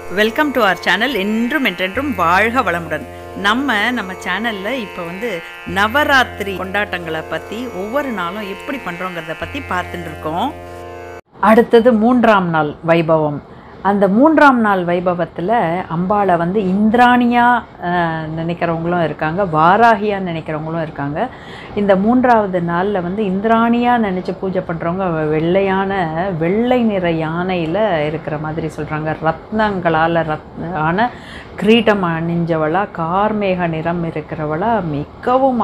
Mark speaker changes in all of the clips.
Speaker 1: welcome to our channel என்றும் என்றென்றும் வாழ்க வளமுடன் நம்ம நம்ம சேனலில் இப்போ வந்து நவராத்திரி கொண்டாட்டங்களை பற்றி ஒவ்வொரு நாளும் எப்படி பண்ணுறோங்கிறத பற்றி பார்த்துட்டு இருக்கோம் அடுத்தது மூன்றாம் நாள் வைபவம் அந்த மூன்றாம் நாள் வைபவத்தில் அம்பாளை வந்து இந்திராணியாக நினைக்கிறவங்களும் இருக்காங்க வாராகியாக நினைக்கிறவங்களும் இருக்காங்க இந்த மூன்றாவது நாளில் வந்து இந்திராணியாக நினச்சி பூஜை பண்ணுறவங்க வெள்ளையான வெள்ளை நிற யானையில் இருக்கிற மாதிரி சொல்கிறாங்க ரத்னங்களால் ரத் ஆன கிரீடம் அணிஞ்சவளா கார்மேக நிறம் இருக்கிறவளா மிகவும்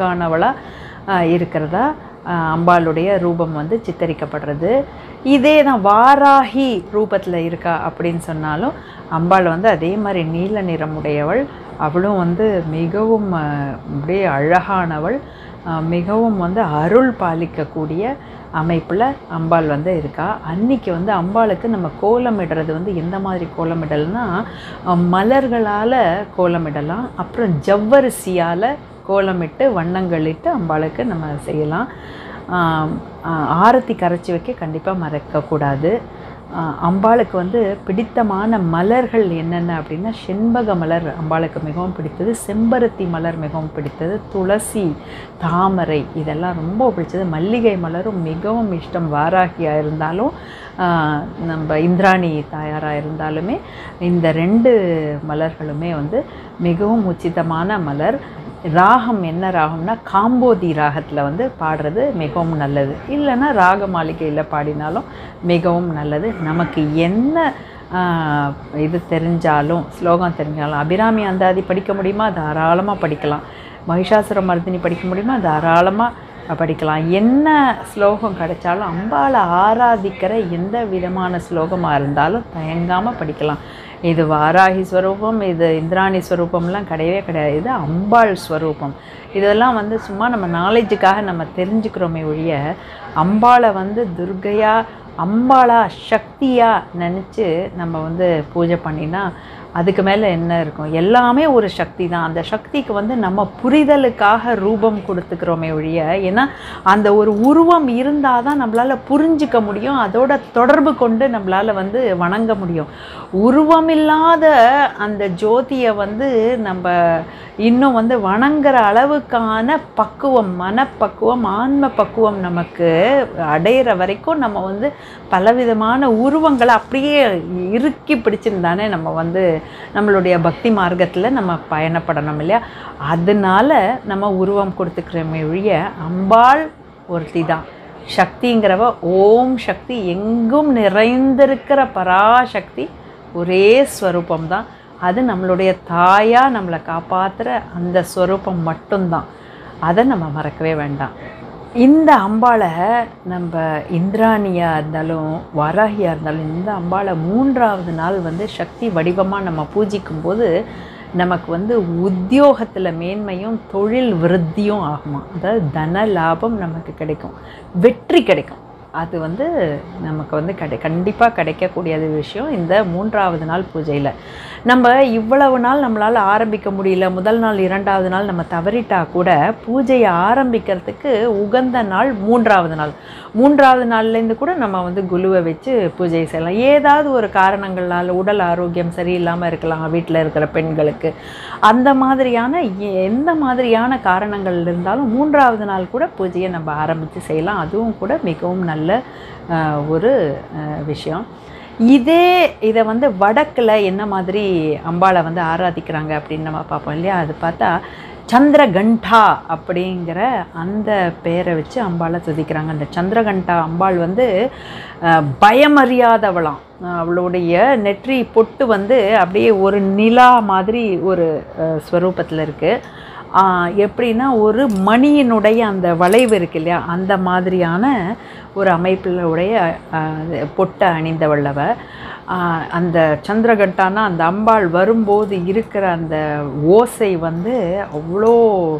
Speaker 1: அழகானவளாக இருக்கிறதா ஆஹ் அம்பாளுடைய ரூபம் வந்து சித்தரிக்கப்படுறது இதே தான் வாராகி ரூபத்தில் இருக்கா அப்படின்னு சொன்னாலும் அம்பாள் வந்து அதே மாதிரி நீல நிறமுடையவள் அவளும் வந்து மிகவும் ஆஹ், அப்படியே அழகானவள் ஆஹ், மிகவும் வந்து அருள் பாலிக்கக்கூடிய அமைப்பில் அம்பாள் வந்து இருக்கா அன்னைக்கு வந்து அம்பாளுக்கு நம்ம கோலமிடுறது வந்து எந்த மாதிரி கோலமிடல்னா அஹ், மலர்களால் கோலமிடலாம் அப்புறம் ஜவ்வரிசியால் கோலமிட்டு வண்ணங்களிட்டு அம்பாளுக்கு நம்ம செய்யலாம் ஆம், ஆஹ், ஆரத்தி கரைச்சி வைக்க கண்டிப்பாக மறக்கக்கூடாது ஆஹ், அம்பாளுக்கு வந்து பிடித்தமான மலர்கள் என்னென்ன அப்படின்னா செண்பக மலர் அம்பாளுக்கு மிகவும் பிடித்தது செம்பருத்தி மலர் மிகவும் பிடித்தது துளசி தாமரை இதெல்லாம் ரொம்ப பிடிச்சது மல்லிகை மலரும் மிகவும் இஷ்டம் வாராகியாக இருந்தாலும் ஆஹ், நம்ம இந்திராணி தாயாராக இருந்தாலுமே இந்த ரெண்டு மலர்களுமே வந்து மிகவும் உச்சிதமான மலர் ராகம் என்ன ராகம்னா காம்போதி ராகத்தில் வந்து பாடுறது மிகவும் நல்லது இல்லைன்னா ராக மாளிகையில் பாடினாலும் மிகவும் நல்லது நமக்கு என்ன ஆஹ், இது தெரிஞ்சாலும் ஸ்லோகம் தெரிஞ்சாலும் அபிராமி அந்தாதி படிக்க முடியுமா தாராளமாக படிக்கலாம் மகிஷாசுர மர்தினி படிக்க முடியுமா தாராளமாக படிக்கலாம் என்ன ஸ்லோகம் கிடைச்சாலும் அம்பாளை ஆராதிக்கிற எந்த விதமான ஸ்லோகமாக இருந்தாலும் தயங்காமல் படிக்கலாம் இது வாராகி ஸ்வரூபம் இது இந்திராணி ஸ்வரூபம்லாம் கிடையவே கிடையாது இது அம்பாள் ஸ்வரூபம் இதெல்லாம் வந்து சும்மா நம்ம நாலேஜுக்காக நம்ம தெரிஞ்சுக்கிறோமே ஒழிய அம்பாளை வந்து துர்கையா அம்பாளா சக்தியா நினச்சி நம்ம வந்து பூஜை பண்ணினா அதுக்கு மேலே என்ன இருக்கும் எல்லாமே ஒரு சக்தி தான் அந்த சக்திக்கு வந்து நம்ம புரிதலுக்காக ரூபம் கொடுத்துக்கிறோமே ஒழிய ஏன்னா அந்த ஒரு உருவம் இருந்தால் தான் நம்மளால் புரிஞ்சிக்க முடியும் அதோட தொடர்பு கொண்டு நம்மளால் வந்து வணங்க முடியும் உருவமில்லாத அந்த ஜோதியை வந்து நம்ம இன்னும் வந்து வணங்குற அளவுக்கான பக்குவம் மனப்பக்குவம் ஆன்ம பக்குவம் நமக்கு அடையிற வரைக்கும் நம்ம வந்து பலவிதமான உருவங்களை அப்படியே இறுக்கி பிடிச்சிருந்தானே நம்ம வந்து நம்மளுடைய பக்தி மார்க்கத்தில் நம்ம பயணப்படணும் இல்லையா அதனால நம்ம உருவம் கொடுத்துக்கிறோமே ஒழிய அம்பாள் ஒருத்தி தான் சக்திங்கிறவ ஓம் சக்தி எங்கும் நிறைந்திருக்கிற பராசக்தி ஒரே ஸ்வரூபம் தான் அது நம்மளுடைய தாயாக நம்மளை காப்பாற்றுற அந்த ஸ்வரூபம் மட்டும்தான் அதை நம்ம மறக்கவே வேண்டாம் இந்த அம்பாளை நம்ம இந்திராணியாக இருந்தாலும் வாராகியாக இருந்தாலும் இந்த அம்பாளை மூன்றாவது நாள் வந்து சக்தி வடிவமாக நம்ம பூஜிக்கும் போது நமக்கு வந்து உத்தியோகத்தில் மேன்மையும் தொழில் விருத்தியும் ஆகுமா அதாவது தன லாபம் நமக்கு கிடைக்கும் வெற்றி கிடைக்கும் அது வந்து நமக்கு வந்து கிடை கண்டிப்பாக கிடைக்கக்கூடியது விஷயம் இந்த மூன்றாவது நாள் பூஜையில் நம்ம இவ்வளவு நாள் நம்மளால் ஆரம்பிக்க முடியல முதல் நாள் இரண்டாவது நாள் நம்ம தவறிட்டா கூட பூஜையை ஆரம்பிக்கிறதுக்கு உகந்த நாள் மூன்றாவது நாள் மூன்றாவது நாள்லேருந்து கூட நம்ம வந்து குழுவை வச்சு பூஜை செய்யலாம் ஏதாவது ஒரு காரணங்களால் உடல் ஆரோக்கியம் சரியில்லாமல் இருக்கலாம் வீட்டில் இருக்கிற பெண்களுக்கு அந்த மாதிரியான எ- எந்த மாதிரியான காரணங்கள் இருந்தாலும் மூன்றாவது நாள் கூட பூஜையை நம்ம ஆரம்பித்து செய்யலாம் அதுவும் கூட மிகவும் நல்ல அஹ், ஒரு அஹ், விஷயம் இதே இதை வந்து வடக்கில் என்ன மாதிரி அம்பாளை வந்து ஆராதிக்கிறாங்க அப்படின்னு நம்ம பார்ப்போம் இல்லையா அது பார்த்தா சந்திரகண்டா அப்படிங்கிற அந்த பெயரை வச்சு அம்பாளை துதிக்கிறாங்க அந்த சந்திரகண்டா அம்பாள் வந்து அஹ், பயமறியாதவளாம் அஹ், அவளுடைய நெற்றி பொட்டு வந்து அப்படியே ஒரு நிலா மாதிரி ஒரு ஸ்வரூபத்தில் இருக்குது எப்படின்னா ஒரு மணியினுடைய அந்த வளைவு இருக்கு இல்லையா அந்த மாதிரியான ஒரு அமைப்பில் உடைய ஆஹ், பொட்டை அணிந்தவள் அவ ஆஹ், அந்த சந்திரகண்டானா அந்த அம்பாள் வரும்போது இருக்கிற அந்த ஓசை வந்து அவ்வளோ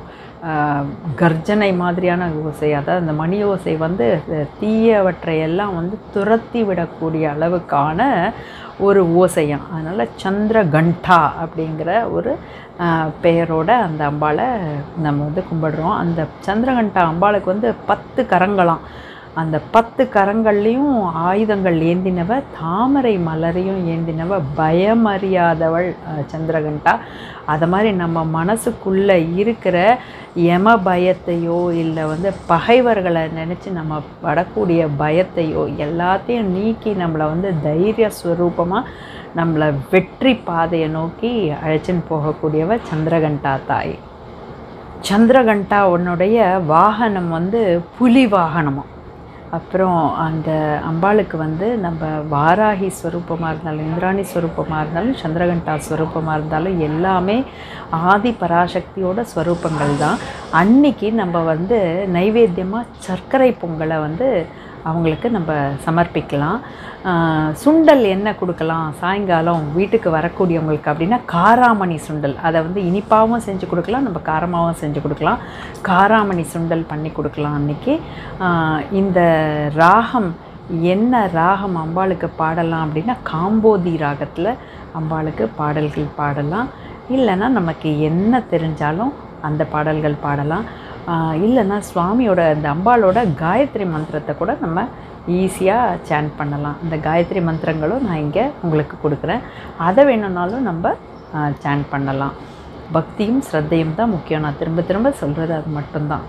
Speaker 1: ஆஹ், கர்ஜனை மாதிரியான ஓசை அதாவது அந்த மணி ஓசை வந்து தீயவற்றை எல்லாம் வந்து துரத்தி விடக்கூடிய அளவுக்கான ஒரு ஓசையம் அதனால் சந்திரகண்டா அப்படிங்கிற ஒரு ஆஹ், பெயரோட அந்த அம்பாளை நம்ம வந்து கும்பிடுறோம் அந்த சந்திரகண்டா அம்பாளுக்கு வந்து பத்து கரங்களாம் அந்த பத்து கரங்கள்லேயும் ஆயுதங்கள் ஏந்தினவ தாமரை மலரையும் ஏந்தினவ பயமறியாதவள் அஹ், சந்திரகண்டா அது மாதிரி நம்ம மனசுக்குள்ளே இருக்கிற யம பயத்தையோ இல்லை வந்து பகைவர்களை நினச்சி நம்ம படக்கூடிய பயத்தையோ எல்லாத்தையும் நீக்கி நம்மளை வந்து தைரிய ஸ்வரூபமாக நம்மளை வெற்றி பாதையை நோக்கி அழைச்சின்னு போகக்கூடியவ சந்திரகண்டா தாய் சந்திரகண்டா உன்னுடைய வாகனம் வந்து புலி வாகனமும் அப்புறம் அந்த அம்பாளுக்கு வந்து நம்ம வாராகி ஸ்வரூபமாக இருந்தாலும் இந்திராணி ஸ்வரூபமாக இருந்தாலும் சந்திரகண்டா ஸ்வரூபமாக இருந்தாலும் எல்லாமே ஆதி பராசக்தியோட ஸ்வரூபங்கள் தான் அன்னைக்கு நம்ம வந்து நைவேத்தியமாக சர்க்கரை பொங்கலை வந்து அவங்களுக்கு நம்ம சமர்ப்பிக்கலாம் ஆஹ் சுண்டல் என்ன கொடுக்கலாம் சாயங்காலம் வீட்டுக்கு வரக்கூடியவங்களுக்கு அப்படின்னா காராமணி சுண்டல் அதை வந்து இனிப்பாகவும் செஞ்சு கொடுக்கலாம் நம்ம காரமாகவும் செஞ்சு கொடுக்கலாம் காராமணி சுண்டல் பண்ணி கொடுக்கலாம் அன்றைக்கி இந்த ராகம் என்ன ராகம் அம்பாளுக்கு பாடலாம் அப்படின்னா காம்போதி ராகத்தில் அம்பாளுக்கு பாடல்கள் பாடலாம் இல்லைன்னா நமக்கு என்ன தெரிஞ்சாலும் அந்த பாடல்கள் பாடலாம் ஆஹ் இல்லைன்னா சுவாமியோட அந்த அம்பாளோட காயத்ரி மந்திரத்தை கூட நம்ம ஈஸியாக சேன் பண்ணலாம் இந்த காயத்ரி மந்திரங்களும் நான் இங்கே உங்களுக்கு கொடுக்குறேன் அதை வேணும்னாலும் நம்ம சேன் பண்ணலாம் பக்தியும் ஸ்ரத்தையும் தான் முக்கியம் நான் திரும்ப திரும்ப சொல்கிறது அது மட்டும்தான்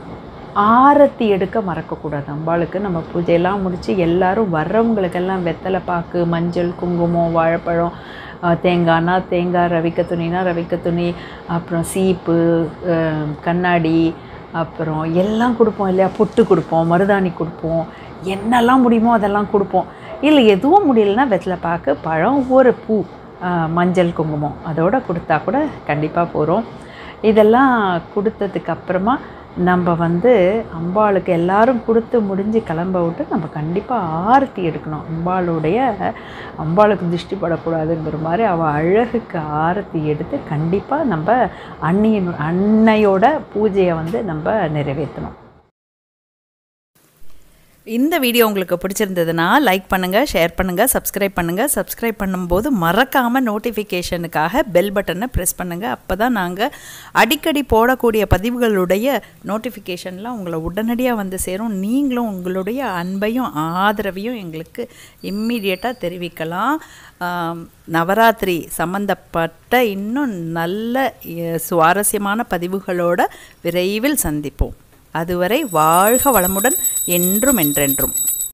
Speaker 1: ஆரத்தி எடுக்க மறக்கக்கூடாது அம்பாளுக்கு நம்ம பூஜையெல்லாம் முடித்து எல்லாரும் வர்றவங்களுக்கெல்லாம் வெத்தலை பாக்கு மஞ்சள் குங்குமம் வாழைப்பழம் அஹ், தேங்காய்னா தேங்காய் ரவிக்க துணினா ரவிக்க துணி அப்புறம் சீப்பு அஹ், கண்ணாடி அப்புறம் எல்லாம் கொடுப்போம் இல்லையா புட்டு கொடுப்போம் மருதாணி கொடுப்போம் என்னெல்லாம் முடியுமோ அதெல்லாம் கொடுப்போம் இல்லை எதுவும் முடியலன்னா வெத்தலை பாக்கு பழம் ஒரு பூ அஹ், மஞ்சள் குங்குமம் அதோட கொடுத்தா கூட கண்டிப்பாக போகிறோம் இதெல்லாம் கொடுத்ததுக்கு அப்புறமா நம்ம வந்து அம்பாளுக்கு எல்லாரும் கொடுத்து முடிஞ்சு கிளம்ப விட்டு நம்ம கண்டிப்பாக ஆரத்தி எடுக்கணும் அம்பாளுடைய அம்பாளுக்கு திருஷ்டி படக்கூடாதுங்கிற மாதிரி அவள் அழகுக்கு ஆரத்தி எடுத்து கண்டிப்பாக நம்ம அன்னியின் அன்னையோட பூஜையை வந்து நம்ம நிறைவேற்றணும் இந்த வீடியோ உங்களுக்கு பிடிச்சிருந்ததுன்னா லைக் பண்ணுங்கள் ஷேர் பண்ணுங்கள் சப்ஸ்கிரைப் பண்ணுங்கள் சப்ஸ்கிரைப் பண்ணும்போது மறக்காமல் நோட்டிஃபிகேஷனுக்காக பெல் பட்டனை ப்ரெஸ் பண்ணுங்கள் அப்போ தான் நாங்கள் அடிக்கடி போடக்கூடிய பதிவுகளுடைய நோட்டிஃபிகேஷன்லாம் உங்களை உடனடியாக வந்து சேரும் நீங்களும் உங்களுடைய அன்பையும் ஆதரவையும் எங்களுக்கு இம்மிடியட்டாக தெரிவிக்கலாம் ஆம், நவராத்திரி சம்பந்தப்பட்ட இன்னும் நல்ல எ, சுவாரஸ்யமான பதிவுகளோட விரைவில் சந்திப்போம் அதுவரை வாழ்க வளமுடன் என்றும் என்றென்றும்